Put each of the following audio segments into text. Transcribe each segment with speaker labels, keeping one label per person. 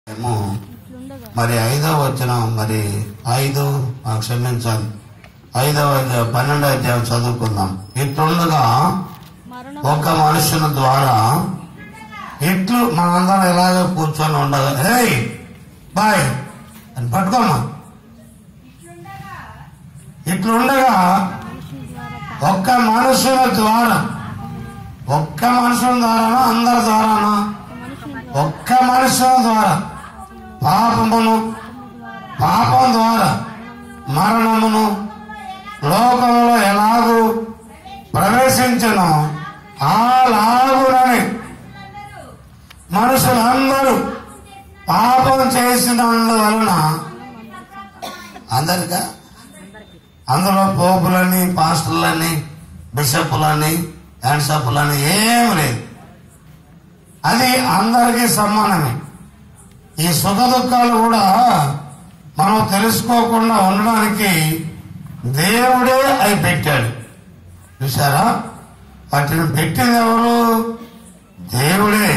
Speaker 1: ఏమో మరి ఐదవ వచ్చిన మరి ఐదు మాకు క్షమించాలి ఐదవ అధ్యాయం పన్నెండవ అధ్యాయం చదువుకుందాం ఇట్లుండగా
Speaker 2: మరణ
Speaker 1: ఒక మనుషుల ద్వారా ఇట్లు మనందరం ఇలాగే కూర్చొని ఉండగా హే బాయ్ అని పట్టుకోమ్మా ఇట్లుండగా ఒక్క మనుషుల ద్వారా ఒక్క మనుషుల ద్వారానా అందరి ద్వారానా ఒక్క మనుషుల ద్వారా పాపమును పాపం ద్వారా మరణమును లోకంలో ఎలాగూ ప్రవేశించను అలాగునని మనుషులందరూ పాపం చేసినందువలన అందరికా అందులో పోపులని పాస్టర్లని బిషప్పులని హ్యాండ్షప్పులని ఏం లేదు అది అందరికీ సమానమే ఈ సుఖ దుఃఖాలు కూడా మనం తెలుసుకోకుండా ఉండడానికి దేవుడే అవి పెట్టాడు చూసారా వాటిని పెట్టింది ఎవరు దేవుడే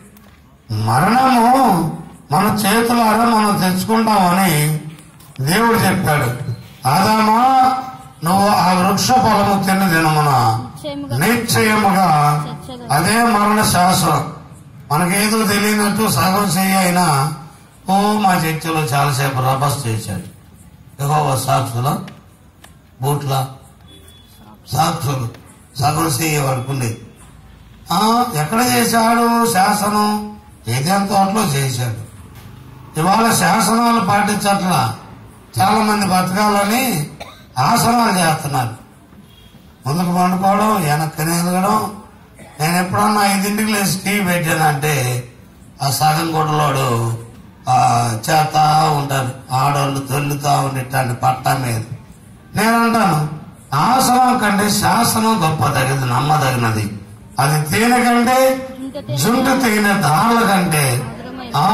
Speaker 1: మరణము మన చేతులారా మనం తెచ్చుకుంటామని దేవుడు చెప్పాడు ఆదామా నువ్వు ఆ వృక్ష ఫలము తిన్న దినమున
Speaker 2: నిశ్చయముగా
Speaker 1: నిశ్చయముగా అదే మరణ శాస్త్రం మనకేదో తెలియనట్టు సగం చెయ్యి అయినా ఓ మా చర్చిలో చాలాసేపు రబస్ చేశాడు ఎక్కువ సాక్షుల బూట్ల సాక్షులు సగం చెయ్యి పడుకుంది ఆ, ఎక్కడ చేశాడు శాసనం ఏదైనా తోటలో చేశాడు ఇవాళ శాసనాలు పాటించట్లా చాలా మంది బతకాలని ఆసనాలు చేస్తున్నారు ముందుకు పండుకోవడం వెనక్కి ఎదగడం నేను ఎప్పుడన్నా ఐదింటికి లేచి టీవీ పెట్టానంటే ఆ సగం గుడ్డలోడు ఆ చేతా ఉంటారు ఆడవాళ్ళు తొల్లుతా ఉండేటాన్ని పట్టా మీద నేను అంటాను ఆసనం కంటే శాసనం గొప్పదగినది నమ్మదగినది అది తేనె కంటే జుంటు తేనె దారుల కంటే ఆ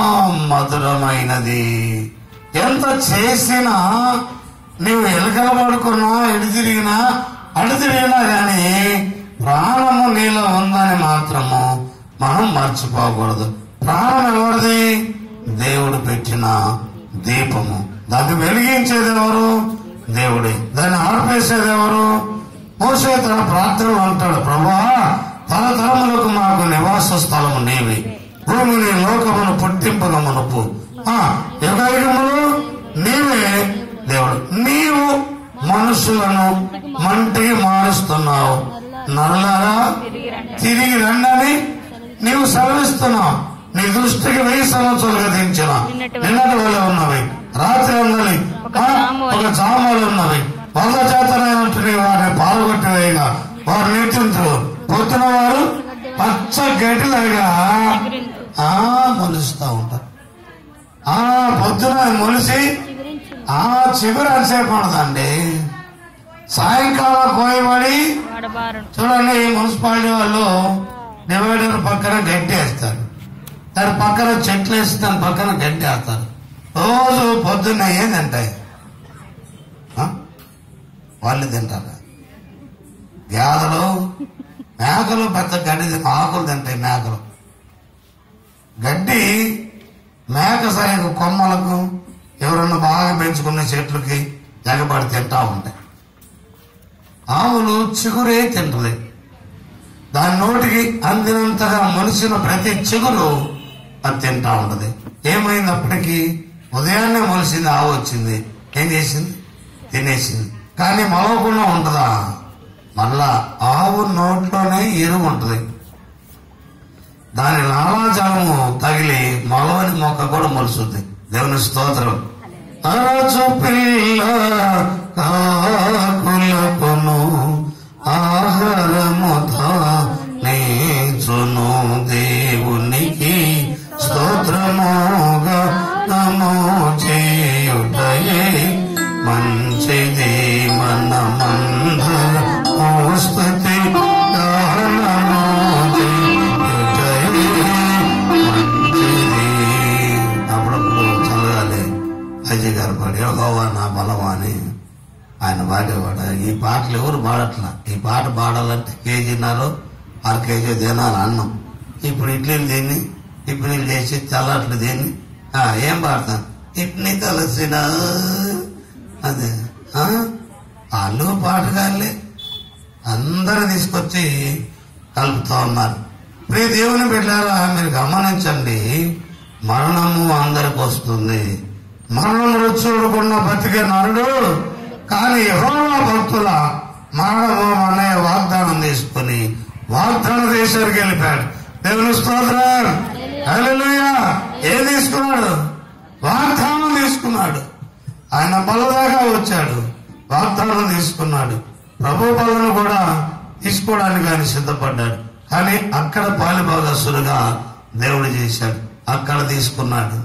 Speaker 1: మధురమైనది ఎంత చేసినా నీవు ఎలుకల పడుకున్నా ఎడు తిరిగినా అడు తిరిగినా గాని ప్రాణము నీలో ఉందని మాత్రము మనం మర్చిపోకూడదు ప్రాణం ఎవరిది దేవుడు పెట్టిన దీపము దాన్ని వెలిగించేది ఎవరు దేవుడే దాన్ని ఆర్పేసేది ఎవరు మోసే తన ప్రార్థనలు అంటాడు ప్రభా తరతరములకు మాకు నివాస స్థలము నీవి భూమిని లోకమును పుట్టింపుగా మనపు ఆ యుగయుగములు నీవే దేవుడు నీవు మనుషులను మంటికి మారుస్తున్నావు నరలారా తిరిగి రండని నీవు సెలవిస్తున్నావు నీ దృష్టికి వెయ్యి సంవత్సరాలుగా దించిన నిన్నటి వల్ల ఉన్నవి రాత్రి ఉన్నవి ఆ, ఒక జాములు ఉన్నవి వల్ల చేతనైనట్టు వారిని పాల్గొట్టి వేయగా వారు నీటించు పొద్దున వారు పచ్చ గడ్డిలాగా ఆ మొలుస్తూ ఉంటారు ఆ పొద్దున మొలిసి
Speaker 2: చిగురించి
Speaker 1: ఆ చిగురు అంతసేపు ఉండదండి సాయంకాలం కోయబడి
Speaker 2: వాడబారను
Speaker 1: చూడండి ఈ మున్సిపాలిటీ వాళ్ళు డివైడర్ పక్కన గడ్డి వేస్తారు దాని పక్కన చెట్లు వేసి దాని పక్కన గడ్డి వేస్తారు రోజు పొద్దున్న ఏం తింటాయి ఆ? వాళ్ళు తింటారు గేదలు మేకలు పెద్ద గడ్డి తిన ఆకులు తింటాయి మేకలు గడ్డి మేక సరిగ్గా కొమ్మలకు ఎవరన్నా బాగా పెంచుకున్న చెట్లకి ఎగబడి తింటా ఉంటాయి ఆవులు చిగురే తింటది దాని నోటికి అందినంతగా మొలిసిన ప్రతి చిగురు అది తింటా ఉంటది ఏమైంది అప్పటికి ఉదయాన్నే మొలిసింది ఆవు వచ్చింది ఏం చేసింది తినేసింది కానీ మలవకుండా ఉంటదా మళ్ళా ఆవు నోట్లోనే ఎరువు ఉంటది దాని లాలాజలము తగిలి మలవని మొక్క కూడా మొలుస్తుంది దేవుని స్తోత్రం అరచు పిల్ల కాకులకును ఆహారము నీచును దేవునికి స్తోత్రముగా నమో చేయుటయే మంచిది మన మందర స్తుతి గానము చేయుటయే మంచిది అప్పుడప్పుడు చదవాలి అజయ్ గారు పాడి యెహోవా నా బలమా అని ఆయన పాడేవాడు ఈ పాటలు ఎవరు పాడట్లా ఈ పాట పాడాలంటే కేజీన్నర అర కేజీ తినాలి అన్నం ఇప్పుడు ఇడ్లీలు తిని టిఫిన్లు చేసి తెల్లట్లు తిని ఆ, ఏం పాడతాను ఇట్ని కలిసిన అదే ఆ? వాళ్ళు పాటగాళ్ళే అందరూ తీసుకొచ్చి కలుపుతా ఉన్నారు ప్రియ దేవుని బిడ్డారా మీరు గమనించండి మరణము అందరికి వస్తుంది మరణం రుచి చూడకుండా బతికే నరుడు కానీ యెహోవా భక్తుల మరణము అనే వాగ్దానం తీసుకుని వాగ్దాన దేశానికి వెళ్ళిపోయాడు దేవుని స్తోత్రం హల్లెలూయా ఏం తీసుకున్నాడు వాగ్దానం తీసుకున్నాడు ఆయన బలదాకా వచ్చాడు వాగ్దానం తీసుకున్నాడు ప్రభు బలను కూడా తీసుకోవడానికి ఆయన సిద్ధపడ్డాడు కానీ అక్కడ పాలిభాగస్తులుగా దేవుడు చేశాడు అక్కడ తీసుకున్నాడు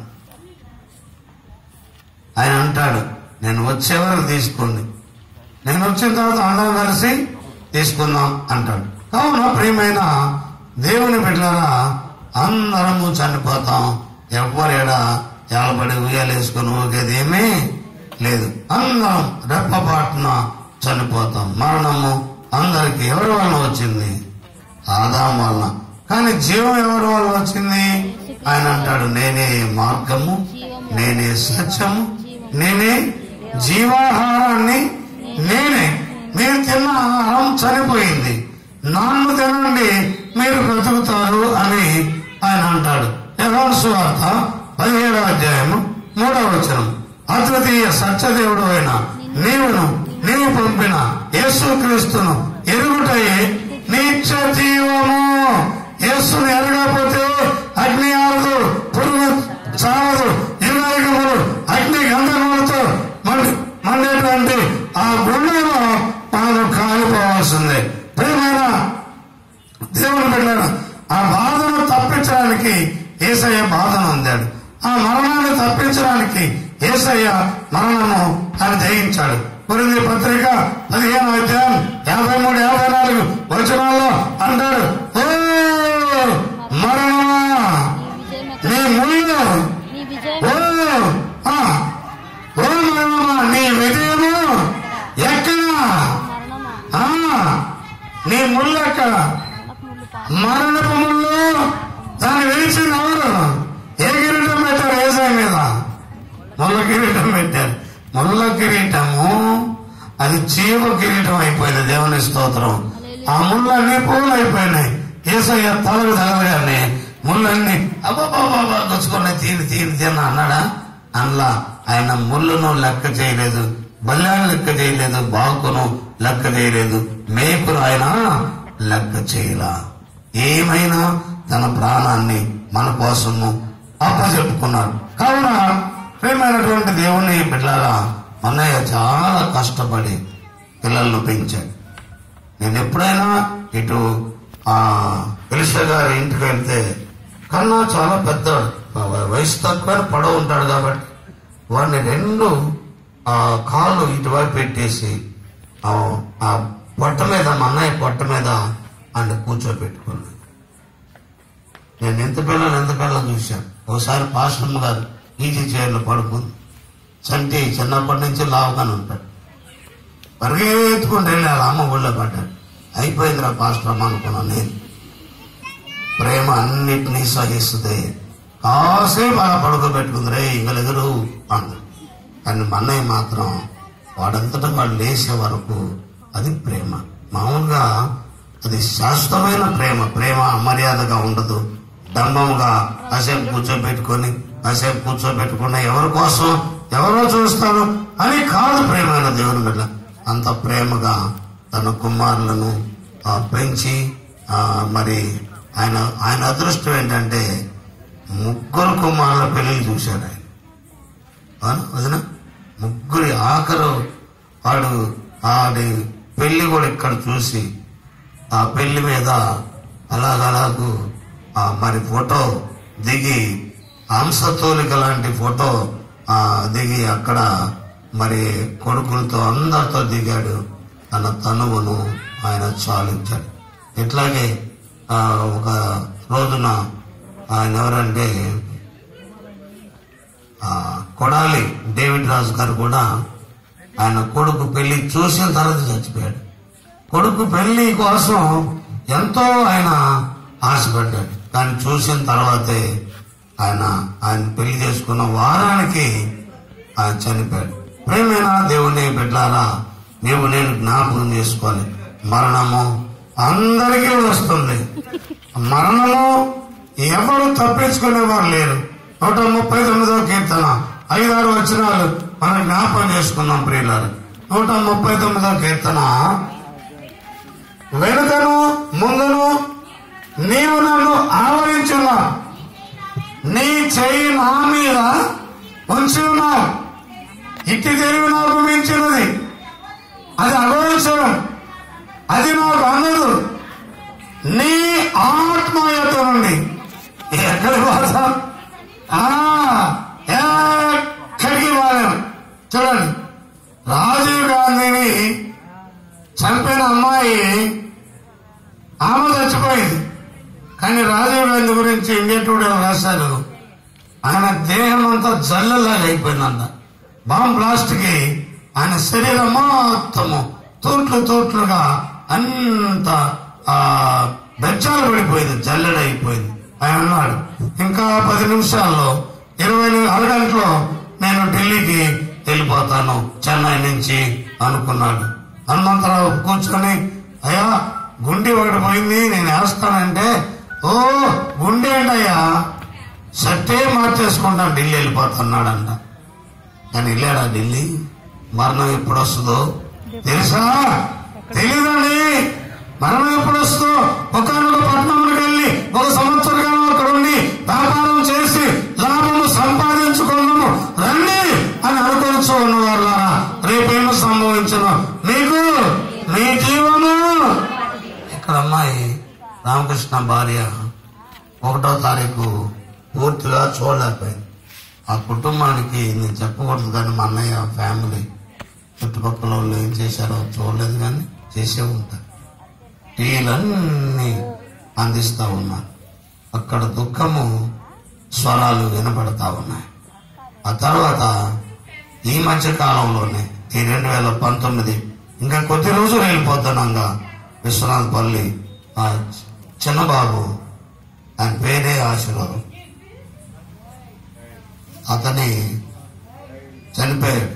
Speaker 1: ఆయన అంటాడు నేను వచ్చే వరకు తీసుకోండి నేను వచ్చిన తర్వాత అందరం కలిసి తీసుకుందాం అంటాడు కావున ప్రియమైన దేవుని బిడ్డలారా అందరము చనిపోతాం ఎవ్వరేడా ఎలబడి ఉయ్యాలేసుకుని ఊగేది ఏమీ లేదు అందరం రెప్పపాటున చనిపోతాం మరణము అందరికి ఎవరి వలన వచ్చింది ఆదాం వలన కానీ జీవం ఎవరి వలన వచ్చింది ఆయన అంటాడు నేనే మార్గము నేనే సత్యము నేనే జీవాహారాన్ని నేనే మీరు తిన్న ఆహారం చనిపోయింది నాన్ను తినండి మీరు బ్రతుకుతారు అని ఆయన అంటాడు యెహోవా సువార్త పదిహేడవ అధ్యాయము మూడవ వచనం అద్వితీయ సత్యదేవుడు అయిన నీవును నీవు పంపిన యేసుక్రీస్తును ఎరుగుటయే నిత్య జీవము యేసుని ఎరగకపోతే అగ్ని ఆరదు పురుగు చావదు యుగాయుగములు అగ్ని గంధములతో మండి మండేటువంటి ఆ గుండెలో మనం కాలిపోవాల్సిందే ప్రియమైన దేవుని బిడ్డలారా ఆ బాధను తప్పించడానికి ఏసయ్య బాధను అందాడు ఆ మరణాన్ని తప్పించడానికి ఏసయ్య మరణము ఆయన జయించాడు కొరింది పత్రిక పదిహేను అధ్యాయం యాభై మూడు యాభై నాలుగు వచనాల్లో అంటాడు ఓ మరణమా
Speaker 2: నీ విజయం
Speaker 1: నీ ముళ్ళు
Speaker 2: నీ విజయం
Speaker 1: ఓ ఆ, ఓ మరణమా నీ విజయము ఎక్కడా
Speaker 2: మరణమా
Speaker 1: ఆ, నీ ముళ్ళు ఎక్కడ
Speaker 2: నాకు ముళ్ళు పా
Speaker 1: మరణపు ముళ్ళు దాన్ని వేసింది ఎవరు ఏ కిరీటం పెట్టారు ఏసాయి మీద ముళ్ళ కిరీటం పెట్టారు ముళ్ళ కిరీటము అది జీవ కిరీటం అయిపోయింది దేవుని స్తోత్రం ఆ ముళ్ళన్నీ పూలు అయిపోయినాయి ఏసయ్య తలకు తగలగానే ముళ్ళన్నీ అబ్బాబాబా గుచ్చుకొని తీని తీని తిన్న అన్నాడా అందులో ఆయన ముళ్ళును లెక్క చేయలేదు బల్లాన్ని లెక్క చేయలేదు బాకును లెక్క చేయలేదు మేకును ఆయన లెక్క చేయలా ఏమైనా తన ప్రాణాన్ని మన కోసము అప్పచెప్పుకున్నాడు కావున ప్రేమైనటువంటి దేవుని బిడ్డలారా అన్నయ్య చాలా కష్టపడి పిల్లలను పెంచాడు నేను ఎప్పుడైనా ఇటు ఆ ఎలిసా గారి ఇంటికి వెళ్తే కన్నా చాలా పెద్దవాడు ఆ వయసు తక్కువ పొడవు ఉంటాడు కాబట్టి వాడిని రెండు ఆ కాళ్ళు ఇటువైపు పెట్టేసి ఆ ఆ పొట్ట మీద మా అన్నయ్య పొట్ట మీద ఆయన కూర్చోబెట్టుకున్నాడు నేను ఎంత పిల్లలు ఎంత పిల్లలు చూశాను ఒకసారి పాస్టమ్ గారు ఈజీ చైర్లో పడుకుంది చంటి చిన్నప్పటి నుంచి లావుగానే ఉంటాడు పరిగెత్తుకుంటూ వెళ్ళి వాళ్ళ అమ్మ ఊళ్ళో పడ్డాడు అయిపోయిందిరా పాస్టర్ అనుకున్నాను నేను ప్రేమ అన్నిటినీ సహిస్తుంది కాసేపు అలా పడుకోబెట్టుకుంది రే ఇంగలెగరు అంది కానీ మా అన్నయ్య మాత్రం వాడంతటా వాడు లేసే వరకు అది ప్రేమ మామూలుగా అది శాశ్వతమైన ప్రేమ ప్రేమ అమర్యాదగా ఉండదు డంబంగా కాసేపు కూర్చోబెట్టుకొని కాసేపు కూర్చోబెట్టుకున్న ఎవరి కోసం ఎవరో చూస్తారు అని కాదు ప్రేమైన దేవుని బిడ్డ అంత ప్రేమగా తన కుమారులను ఆ, పెంచి ఆ, మరి ఆయన ఆయన అదృష్టం ఏంటంటే ముగ్గురు కుమారుల పెళ్లిని చూశాడు ఆయన అవునా వదిన ముగ్గురి ఆఖరు వాడు ఆడి పెళ్లి కూడా ఇక్కడ చూసి ఆ పెళ్లి మీద అలాగలాగు ఆ మరి ఫోటో దిగి హంసతోలిక లాంటి ఫోటో ఆ దిగి అక్కడ మరి కొడుకులతో అందరితో దిగాడు తన తనువును ఆయన చాలించాడు ఇట్లాగే ఆ, ఒక రోజున ఆయన ఎవరంటే ఆ, కొడాలి డేవిడ్ రాజు గారు కూడా ఆయన కొడుకు పెళ్లి చూసిన తర్వాత చచ్చిపోయాడు కొడుకు పెళ్లి కోసం ఎంతో ఆయన ఆశపడ్డాడు కానీ చూసిన తర్వాతే ఆయన ఆయన పెళ్లి చేసుకున్న వారానికి ఆయన చనిపోయాడు ప్రేమైన దేవుని బిడ్డారా నీవు నేను జ్ఞాపకం చేసుకోవాలి మరణము అందరికీ వస్తుంది మరణము ఎవరు తప్పించుకునేవారు లేరు నూట ముప్పై తొమ్మిదో కీర్తన ఐదారు వచనాలు మనం జ్ఞాపకం చేసుకున్నాం ప్రియులారు నూట ముప్పై తొమ్మిదో కీర్తన వెనుకను ముందును నీవు నన్ను ఆవరించున్నా నీ చెయ్యి నా మీద ఉంచి ఉన్నావు ఇట్టి తెలివి నాకు మించినది అది అగోచరం అది నాకు అందదు నీ ఆత్మయత నుండి ఎక్కడికి పోతాం ఆ, ఎక్కడికి పోలేం చూడండి రాజీవ్ గాంధీని చంపిన అమ్మాయి ఆమె చచ్చిపోయింది కానీ రాజీవ్ గాంధీ గురించి ఇండియా టుడే రాశారు ఆయన దేహం అంతా జల్లలాగా అయిపోయిందంట బాంబ్ బ్లాస్ట్ కి ఆయన శరీరం మొత్తము తూట్లు తూట్లుగా అంత ఆ బెచ్చాలు పడిపోయింది జల్లెడైపోయింది ఆయన అన్నాడు ఇంకా పది నిమిషాల్లో ఇరవై ని- అరగంటలో నేను ఢిల్లీకి వెళ్ళిపోతాను చెన్నై నుంచి అనుకున్నాడు హనుమంతరావు కూర్చొని అయ్యా గుండె ఒకటి పోయింది నేను వేస్తానంటే ఓ గుండె ఏంటయ్యా సట్టే మార్చేసుకుంటాను ఢిల్లీ వెళ్ళిపోతున్నాడంట కానీ వెళ్ళాడా ఢిల్లీ మరణం ఎప్పుడు వస్తుందో తెలుసా తెలీదండి మరణం ఎప్పుడు వస్తుందో ఒకనొక పట్టణంలోకి వెళ్ళి ఒక సంవత్సర కాలం అక్కడ ఉండి వ్యాపారం చేసి లాభము సంపాదించుకుందాము రండి అని అనుకోవచ్చు ఉన్నవారులారా రేపేమో సంభవించను మీకు మీ జీవము ఇక్కడ అమ్మాయి రామకృష్ణ భార్య ఒకటో తారీఖు పూర్తిగా చూడలేకపోయింది ఆ కుటుంబానికి నేను చెప్పకూడదు కానీ మా అన్నయ్య ఫ్యామిలీ చుట్టుపక్కల వాళ్ళు ఏం చేశారో చూడలేదు కానీ చేసే ఉంటారు టీలన్నీ అందిస్తా ఉన్నారు అక్కడ దుఃఖము స్వరాలు వినపడతా ఉన్నాయి ఆ తర్వాత ఈ మధ్య కాలంలోనే ఈ రెండు వేల పంతొమ్మిది ఇంకా కొద్ది రోజులు వెళ్ళిపోతున్నాగా విశ్వనాథపల్లి ఆ చిన్నబాబు ఆయన పేరే ఆశీర్వాదం అతని చనిపోయాడు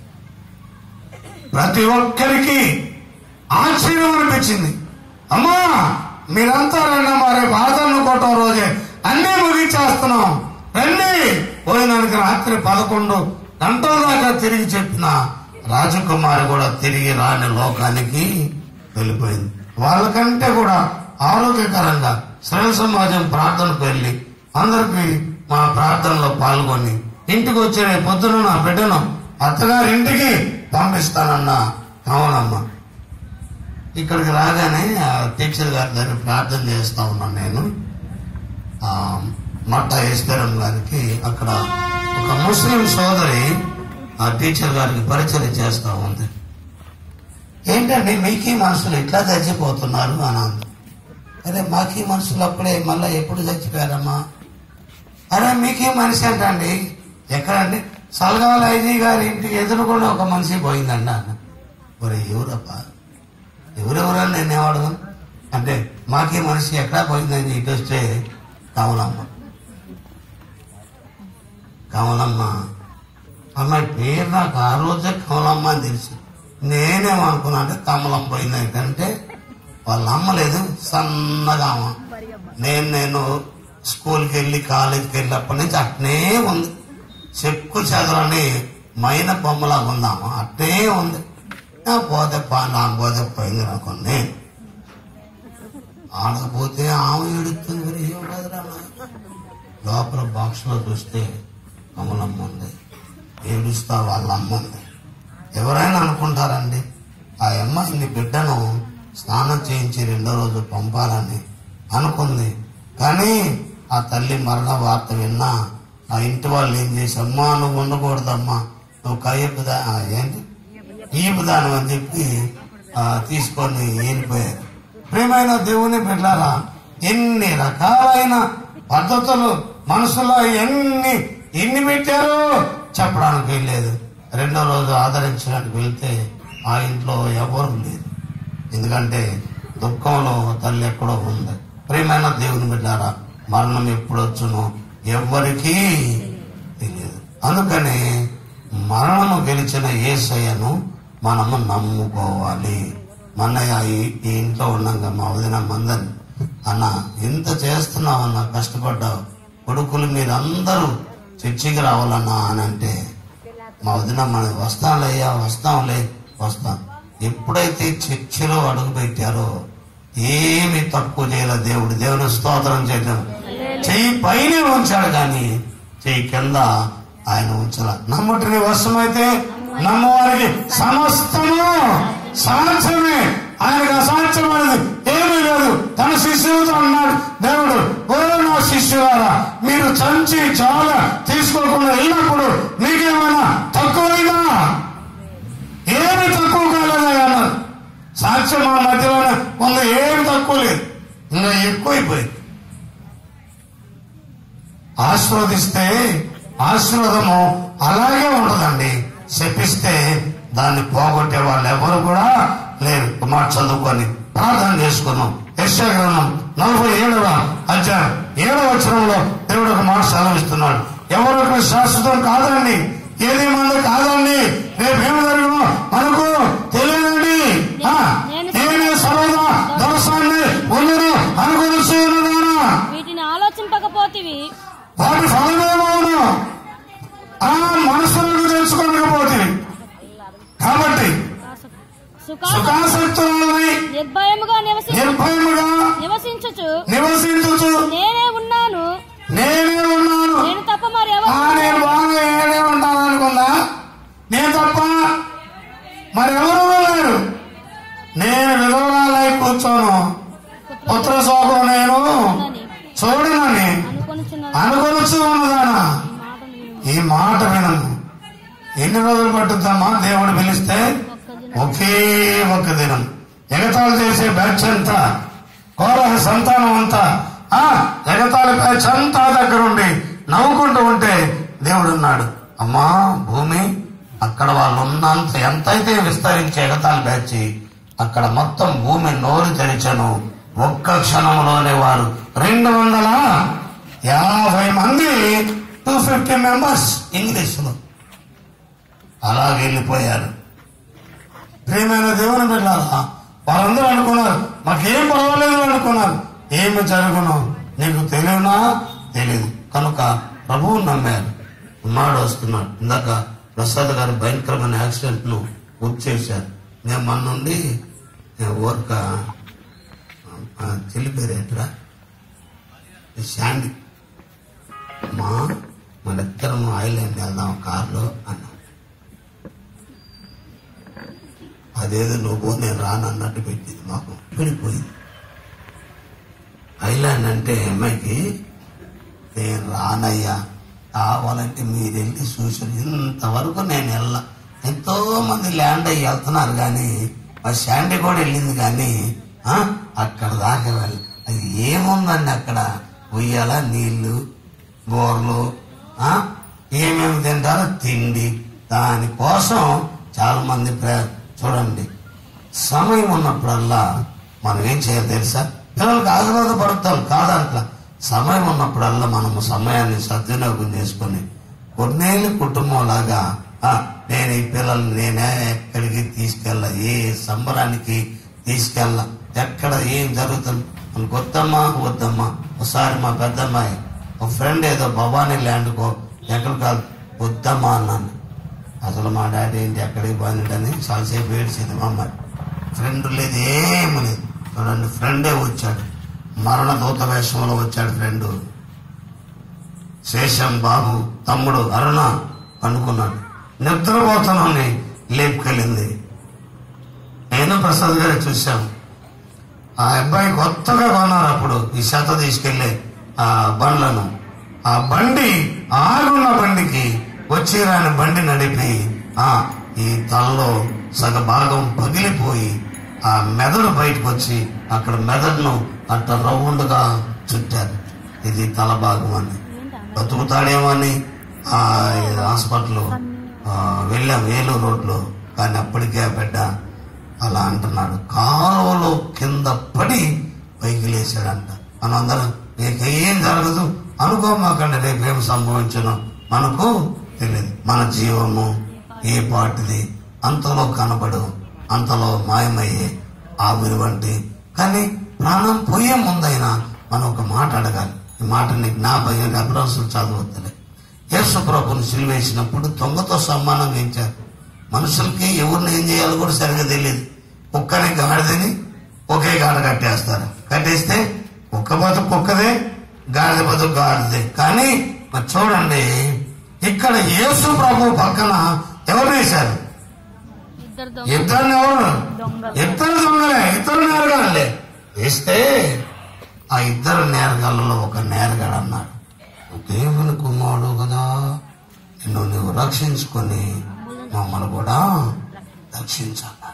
Speaker 1: ప్రతి ఒక్కరికి ఆశ్చర్యం అనిపించింది అమ్మా మీరంతా రండి మరి బాధలను కోటం రోజే అన్నీ ముగించేస్తున్నాం రండి పోయినానికి రాత్రి పదకొండు గంటల దాకా తిరిగి చెప్పిన రాజకుమారి కూడా తిరిగి రాని లోకానికి వెళ్ళిపోయింది వాళ్ళకంటే కూడా ఆరోగ్యకరంగా శ్రమ సమాజం ప్రార్థనకు వెళ్ళి అందరికి మా ప్రార్థనలో పాల్గొని ఇంటికి వచ్చే పొద్దున నా బిడ్డను అత్తగారి ఇంటికి పంపిస్తానన్న అవునమ్మ ఇక్కడికి రాగానే ఆ టీచర్ గారి దగ్గర ప్రార్థన చేస్తా ఉన్నాను నేను ఆ మట్ట ఈశ్వరం గారికి అక్కడ ఒక ముస్లిం సోదరి ఆ టీచర్ గారికి పరిచయం చేస్తా ఉంది ఏంటండి మీకీ మనుషులు ఇట్లా చచ్చిపోతున్నారు అని అంది అరే మాకీ మనుషులు అప్పుడే మళ్ళీ ఎప్పుడు చచ్చిపోయారమ్మా అరే మీకే మనిషి అంటండి ఎక్కడండి సల్గాల ఐజీ గారి ఇంటికి ఎదురుకుండా ఒక మనిషి పోయిందండి అన్న మరి ఎవరప్ప ఎవరెవరని నేను ఏమడదాం అంటే మాకే మనిషి ఎక్కడా పోయిందని ఇటు వస్తే కమలమ్మ కమలమ్మ అమ్మాయి పేరు నాకు ఆ రోజే కమలమ్మ అని తెలుసు నేనేమనుకున్నా అంటే కమలం పోయింది ఏంటంటే వాళ్ళ అమ్మ లేదు సన్నగా అమ్మ నేను నేను స్కూల్కి వెళ్ళి కాలేజీకి వెళ్ళినప్పటి నుంచి అట్నే ఉంది చెక్కు చెదరని మైన బొమ్మలాగా ఉందామా అట్నే ఉంది నా పోతే పా నా పోతే పోయింది అనుకుని ఆడకపోతే ఆమె ఏడుస్తుంది మరి ఏం కాదురా నాయనా. లోపల బాక్స్ లో చూస్తే అమలమ్మ ఉంది ఏడుస్తా వాళ్ళ అమ్మ ఉంది ఎవరైనా అనుకుంటారండి ఆ అమ్మాయిని బిడ్డను స్నానం చేయించి రెండో రోజు పంపాలని అనుకుంది కానీ ఆ తల్లి మరణ వార్త విన్నా ఆ ఇంటి వాళ్ళు ఏం చేసి అమ్మా నువ్వు ఉండకూడదమ్మా నువ్వు కయ్యపుదా ఆ, ఏంటి ఈపుదానం అని చెప్పి ఆ, తీసుకొని వెళ్ళిపోయారు ప్రేమైన దేవుని బిడ్డారా ఎన్ని రకాలైన పద్ధతులు మనసులో ఎన్ని ఎన్ని పెట్టారో చెప్పడానికి లేదు రెండో రోజు ఆదరించడానికి వెళ్తే ఆ ఇంట్లో ఎవరు లేదు ఎందుకంటే దుఃఖంలో తల్లి ఎక్కడో ఉంది ప్రియమైన దేవుని బిడ్డారా మరణం ఎప్పుడు వచ్చునో ఎవ్వరికీ తెలియదు అందుకని మరణము గెలిచిన ఏసయ్యను మనము నమ్ముకోవాలి మన్నయ్య ఈ ఈ ఇంట్లో ఉన్నాక మా వదిన మందని అన్న ఇంత చేస్తున్నావన్నా కష్టపడ్డావు కొడుకులు మీరందరూ చర్చికి రావాలన్నా అని అంటే మా వదిన మన వస్తాంలయ్యా వస్తాంలే వస్తాం ఎప్పుడైతే చర్చిలో అడుగు పెట్టారో ఏమి తక్కువ చేయలేదు దేవుడు దేవుని స్తోత్రం చేయడం చెయ్యి పైన ఉంచాడు కానీ చెయ్యి కింద ఆయన ఉంచాల నమ్ముటిని వశమైతే నమ్మవారికి సమస్తము సాధ్యమే ఆయనకు అసాధ్యమైనది ఏమీ లేదు తన శిష్యులతో అన్నాడు దేవుడు ఓ నా శిష్యులారా మీరు చంచి చాలా తీసుకోకుండా వెళ్ళినప్పుడు మీకేమైనా తక్కువైనా ఏమి తక్కువ కాలేదా అన్నారు సాక్ష్యం మా మధ్యలోనే ఉంది ఏమి తక్కువ లేదు ఇంకా ఎక్కువైపోయింది ఆశీర్వదిస్తే ఆశీర్వాదము అలాగే ఉండదండి శపిస్తే దాన్ని పోగొట్టే వాళ్ళు ఎవరు కూడా లేరు మాట చదువుకొని ప్రార్థన చేసుకున్నాం యశాగ్రంథం నలభై ఏడవ అధ్యాయం ఏడవ వచనంలో దేవుడు ఒక మాట సెలవిస్తున్నాడు ఎవరికి శాశ్వతం కాదండి ఏది మంది కాదండి రేపు ఏమి జరుగునో మనకు తెలియదండి ఆ, నేను సర్వదా దోషాన్ని ఉన్నను అనుకుని ఉన్నదానా
Speaker 2: వీటిని ఆలోచింపకపోతివి
Speaker 1: వాటి ఫలమేమవును ఆ మనసులకు తెలుసుకోకపోతే కాబట్టి
Speaker 2: సుఖాస
Speaker 1: సుఖాసక్తులని
Speaker 2: నిర్భయముగా నివసి
Speaker 1: నిర్భయముగా
Speaker 2: నివసించుచు
Speaker 1: నివసించుచు
Speaker 2: నేనే ఉన్నాను
Speaker 1: నేనే ఉన్నాను
Speaker 2: నేను తప్ప మరి
Speaker 1: ఆ
Speaker 2: ఎవరు
Speaker 1: నేను బాగా ఏడే ఉంటాను అనుకుందా నేను తప్ప మరెవరు లేరు నేను విధవరాలై కూర్చోను పుత్ర శోకం నేను చూడనని
Speaker 2: అనుకొనుచున్నాను
Speaker 1: అనుకొనొచ్చు ఉన్నదానా
Speaker 2: ఈ మాట
Speaker 1: ఈ మాట
Speaker 2: విను.
Speaker 1: వినము ఎన్ని రోజులు పట్టుద్దామా దేవుడు పిలిస్తే
Speaker 2: ఒక్క దినం
Speaker 1: ఒకే ఒక్క దినం ఎగతాళి చేసే బ్యాచ్ అంతా కోరహ సంతానం అంతా ఆ ఎగతాళి బ్యాచ్ అంతా దగ్గరుండి నవ్వుకుంటూ ఉంటే దేవుడు ఉన్నాడు అమ్మా భూమి అక్కడ వాళ్ళు ఉన్నంత ఎంతైతే విస్తరించే ఎగతాళి బ్యాచ్ అక్కడ మొత్తం భూమి నోరు తెరిచను ఒక్క క్షణంలోనే వారు రెండు వందల యాభై మంది టూ ఫిఫ్టీ మెంబర్స్ ఇంగ్లీష్లో అలా వెళ్ళిపోయారు ప్రియమైన దేవుని బిడ్డారా వాళ్ళందరూ అనుకున్నారు మాకేం పర్వాలేదు అనుకున్నారు ఏమి జరుగును నీకు తెలియనా తెలియదు కనుక ప్రభువు నమ్మారు ఉన్నాడు వస్తున్నాడు ఇందాక ప్రసాద్ గారు భయంకరమైన యాక్సిడెంట్ ను గుర్తు చేశారు నేను మన నుండి ఊరక చెల్లి పేరు ఏంట్రా శాండీ మా మన ఇద్దరం ఐలాండ్ వెళ్దాం కారులో అన్నాం అదేదో నువ్వు నేను రానన్నట్టు పెట్టింది మాకు విడిపోయింది ఐలాండ్ అంటే అమ్మాయికి నేను రానయ్యా కావాలంటే మీరు వెళ్ళి చూసారు ఇంతవరకు నేను వెళ్ళ ఎంతో మంది ల్యాండ్ అయ్యి వెళ్తున్నారు కానీ మా శాండీ కూడా వెళ్ళింది కానీ ఆ, అక్కడ దాకా వెళ్ళి అది ఏముందండి అక్కడ ఉయ్యాల నీళ్లు బోర్లు ఆ, ఏమేమి తింటారో తిండి దానికోసం చాలా మంది ప్ర- చూడండి సమయం ఉన్నప్పుడల్లా మనం ఏం చేయాలి తెలుసా పిల్లలకు ఆశీర్వాదపడతాం కాదంట్లా సమయం ఉన్నప్పుడల్లా మనము సమయాన్ని సద్వినియోగం చేసుకొని కొన్నేళ్ళు కుటుంబం లాగా "ఆ, నేను ఈ పిల్లల్ని నేనే ఎక్కడికి తీసుకెళ్ళ ఏ సంబరానికి తీసుకెళ్ళ ఎక్కడ ఏం జరుగుతుంది మనకు వద్దమ్మా వద్దమ్మా ఒకసారి మా పెద్దమ్మాయి ఒక ఫ్రెండ్ ఏదో భవానీ ల్యాండ్కో ఎక్కడ కాదు వద్దమ్మా అన్నాను అసలు మా డాడీ ఏంటి ఎక్కడికి పోయినట్టని చాలాసేపు ఏడ్చింది మా అమ్మాయి ఫ్రెండ్ లేదు ఏమి లేదు చూడండి ఫ్రెండే వచ్చాడు మరణ దూత వేషంలో వచ్చాడు ఫ్రెండ్ శేషం బాబు తమ్ముడు అరుణ అనుకున్నాడు నిద్రపోతానని లేపుకెళ్ళింది నేను ప్రసాద్ గారు చూశాం ఆ అబ్బాయి కొత్తగా కొన్నారు అప్పుడు ఈ శత తీసుకెళ్లే ఆ బండ్లను ఆ బండి ఆగున్న బండికి వచ్చి రాని బండి నడిపి ఆ ఈ తలలో సగ భాగం పగిలిపోయి ఆ మెదడు బయటకు వచ్చి అక్కడ మెదడును అట్ట రౌండ్గా చుట్టారు ఇది తల భాగం అని బతుకుతాడేమో అని ఆ హాస్పిటల్ వెళ్ళాం ఏలూరు రోడ్లో కానీ అప్పటికే ఆ బిడ్డ అలా అంటున్నాడు కాలువలో కింద పడి పైకి లేచాడంట మనందరం నీకు ఏం జరగదు అనుకోమాకండి రేపు ఏం సంభవించను మనకు తెలియదు మన జీవము ఏ పాటిది అంతలో కనబడు అంతలో మాయమయ్యే ఆవిరి వంటి కానీ ప్రాణం పోయే ముందైనా మనం ఒక మాట అడగాలి ఈ మాటని జ్ఞాపకం అభ్రాసులు చదవద్దులే యేసు ప్రభుని సిలువేసినప్పుడు దొంగతో సమానం ఎంచారు మనుషులకి ఎవరిని ఏం చేయాలో కూడా సరిగా తెలియదు కుక్కని గాడిదని ఒకే గాడ కట్టేస్తారు కట్టేస్తే కుక్క బతుకు కుక్కదే గాడిద బతుకు గాడిదే కానీ మరి చూడండి ఇక్కడ యేసు ప్రభు పక్కన ఎవరు వేశారు
Speaker 2: ఇద్దరు దొంగ
Speaker 1: ఇద్దరిని ఎవరు
Speaker 2: దొంగలు
Speaker 1: ఇద్దరు దొంగలే ఇద్దరు నేరగాళ్ళే వేస్తే ఆ ఇద్దరు నేరగాళ్ళలో ఒక నేరగాడు అన్నాడు దేవుని కుమారుడు కదా నిన్ను నువ్వు రక్షించుకొని మమ్మల్ని కూడా రక్షించన్నాడు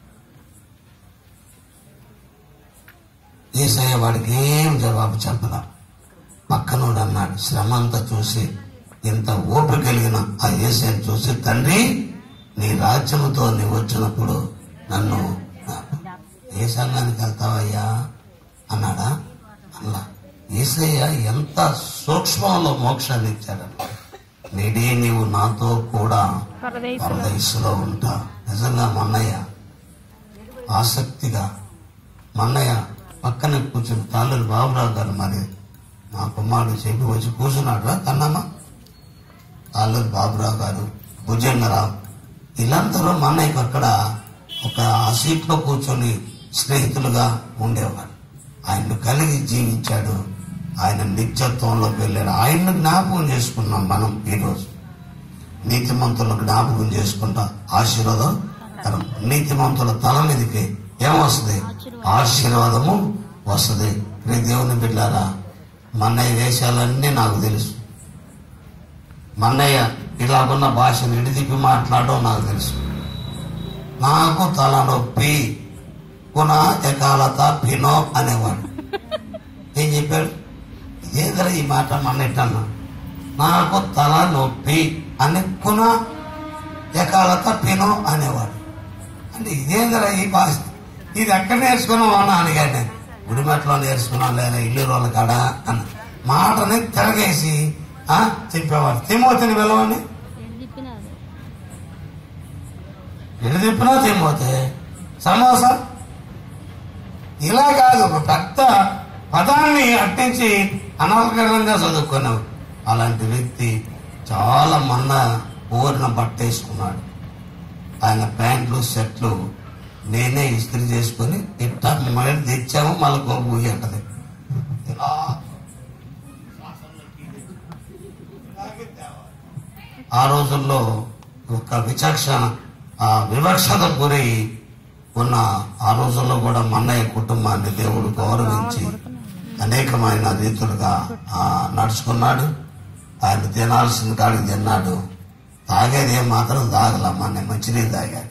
Speaker 1: ఏసయ్య వాడికి ఏం జవాబు చెప్పలా పక్కనోడు అన్నాడు శ్రమ అంతా చూసి ఇంత ఓపిక కలిగిన ఆ ఏసైని చూసి తండ్రి నీ రాజ్యముతో నీవు వచ్చినప్పుడు నన్ను ఏ సంఘానికి వెళ్తావయ్యా అన్నాడా అలా ఏసయ్య ఎంత సూక్ష్మంలో మోక్షాన్ని ఇచ్చాడన్న నేడే నీవు నాతో కూడా
Speaker 2: పరదేశం
Speaker 1: పరదేశంలో ఉంటా నిజంగా మన్నయ్య ఆసక్తిగా మన్నయ్య పక్కన కూర్చుని తాళ్ళూరు బాబురావు గారు మరి మా కుమారుడు చెప్పి వచ్చి కూర్చున్నాడు కన్నమ్మ తాళ్ళూరు బాబురావు గారు భుజంగరావు వీళ్ళందరూ మన్నయ్యకు అక్కడ ఒక ఆ సీట్లో కూర్చొని స్నేహితులుగా ఉండేవాడు ఆయన్ను కలిగి జీవించాడు ఆయన నిత్యత్వంలోకి వెళ్ళాడు ఆయన్ను జ్ఞాపకం చేసుకున్నాం మనం ఈరోజు నీతిమంతుల జ్ఞాపకం చేసుకుంటా ఆశీర్వాదం కరం నీతిమంతుల తల మీదకి ఏమొస్తుంది ఆశీర్వాదము వస్తుంది నీ దేవుని బిడ్డారా మన్నయ్య వేషాలన్నీ నాకు తెలుసు మన్నయ్య ఇలాగున్న భాషను ఇడిదిప్పి మాట్లాడడం నాకు తెలుసు నాకు తల నొప్పి పున ఎకాలత పినో అనేవాడు ఏం చెప్పాడు ఇదేదర ఈ మాట మన్నెట్టన్నా నాకు తల నొప్పి అని పున ఎకాలత పినో అనేవాడు అంటే ఇదేందరా ఈ భాష ఇది ఎక్కడ నేర్చుకున్నావు అన్న అడిగాడు నేను గుడిమెట్లో నేర్చుకున్నాం లేదా ఇల్లు రోజుల కాడ అన్న మాటని తిరగేసి ఆ, చెప్పేవాడు తిమోతిని పిలవండి
Speaker 2: ఏం చెప్పినారు
Speaker 1: ఎటు తిప్పినా తిమ్మోతే సమోసా ఇలా కాదు ఒక పెద్ద పదాన్ని అట్టించి అనవకరంగా చదువుకున్నావు అలాంటి వ్యక్తి చాలా మన్న ఊరిన బట్టేసుకున్నాడు ఆయన ప్యాంట్లు షర్ట్లు నేనే ఇస్త్రీ చేసుకొని ఇట్టా మళ్ళీ తెచ్చాము మళ్ళీ గోపు అంటది ఇలా ఆ రోజుల్లో ఒక విచక్షణ ఆ వివక్షత గురి ఉన్న ఆ రోజుల్లో కూడా మన్నయ్య కుటుంబాన్ని దేవుడు గౌరవించి అనేకమైన రీతులుగా ఆ, నడుచుకున్నాడు ఆయన తినాల్సిన కాడికి తిన్నాడు తాగేది ఏం మాత్రం తాగల మన మంచినీళ్ళు తాగాడు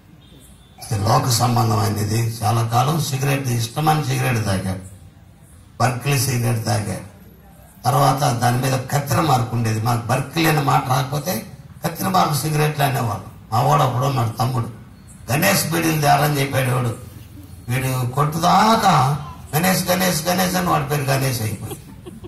Speaker 1: ఇది లోక సంబంధమైనది చాలా కాలం సిగరెట్ ఇష్టమైన సిగరెట్ తాగాడు బర్క్లీ సిగరెట్ తాగాడు తర్వాత దాని మీద కత్తిర మార్కు ఉండేది మాకు బర్క్లీ అనే మాట రాకపోతే కత్తిర మార్కు సిగరెట్లు అనేవాళ్ళు మా వాడు అప్పుడు ఉన్నాడు తమ్ముడు గణేష్ బీడీలు తేరని చెప్పాడు వాడు వీడు కొట్టుదాకా గణేష్ గణేష్ గణేష్ అని వాడి పేరు గణేష్ అయిపోయింది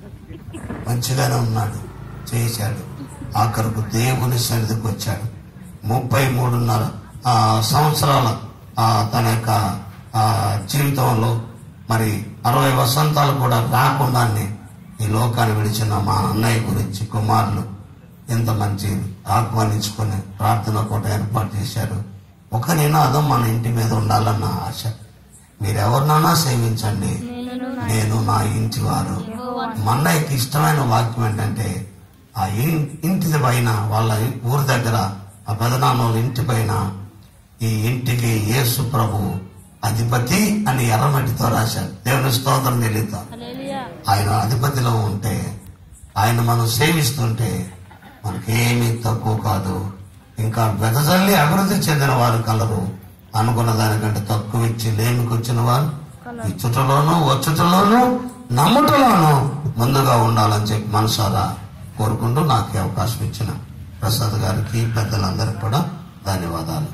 Speaker 1: మంచిగానే ఉన్నాడు చేశాడు ఆఖరుకు దేవుని సన్నిధికి వచ్చాడు ముప్పై మూడున్నర ఆ, సంవత్సరాల ఆ, తన యొక్క ఆ, జీవితంలో మరి అరవై వసంతాలు కూడా రాకుండానే ఈ లోకాన్ని విడిచిన మా అన్నయ్య గురించి కుమారులు ఎంత మంచి ఆహ్వానించుకొని ప్రార్థన కూడా ఏర్పాటు చేశారు ఒక నినాదం మన ఇంటి మీద ఉండాలన్న ఆశ మీరెవరినైనా సేవించండి నేను నా ఇంటి వారు మన్నయ్యకి ఇష్టమైన వాక్యం ఏంటంటే ఆ ఇన్- ఇంటి పైన వాళ్ళ ఊరి దగ్గర ఆ పెదనాన్న వాళ్ళ ఇంటి పైన ఈ ఇంటికి యేసు ప్రభు అధిపతి అని ఎర్రమట్టితో రాశాడు దేవుని స్తోత్రం తెలియదు
Speaker 2: హల్లెలూయా
Speaker 1: ఆయన అధిపతిలో ఉంటే ఆయన మనం సేవిస్తుంటే మనకేమీ తక్కువ కాదు ఇంకా వెదజల్లి అభివృద్ధి చెందిన వారు కలరు అనుకున్న దానికంటే తక్కువ ఇచ్చి లేమికి వచ్చిన వారు ఇచ్చుటలోను వచ్చుటలోను నమ్ముటలోను ముందుగా ఉండాలని చెప్పి మనసారా కోరుకుంటూ నాకు ఈ అవకాశం ఇచ్చిన ప్రసాద్ గారికి పెద్దలందరికీ కూడా ధన్యవాదాలు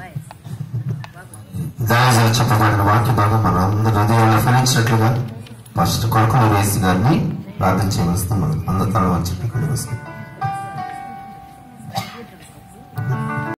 Speaker 3: దయచేసి చెప్పబడిన వాక్య భాగం మన అందరి హృదయాల్లో ఫలించినట్లుగా ఫస్ట్ కొడుకులు వేసి గారిని
Speaker 1: ప్రార్థన చేయవలసిన అందరూ తల వంచి ఇక్కడ వస్తుంది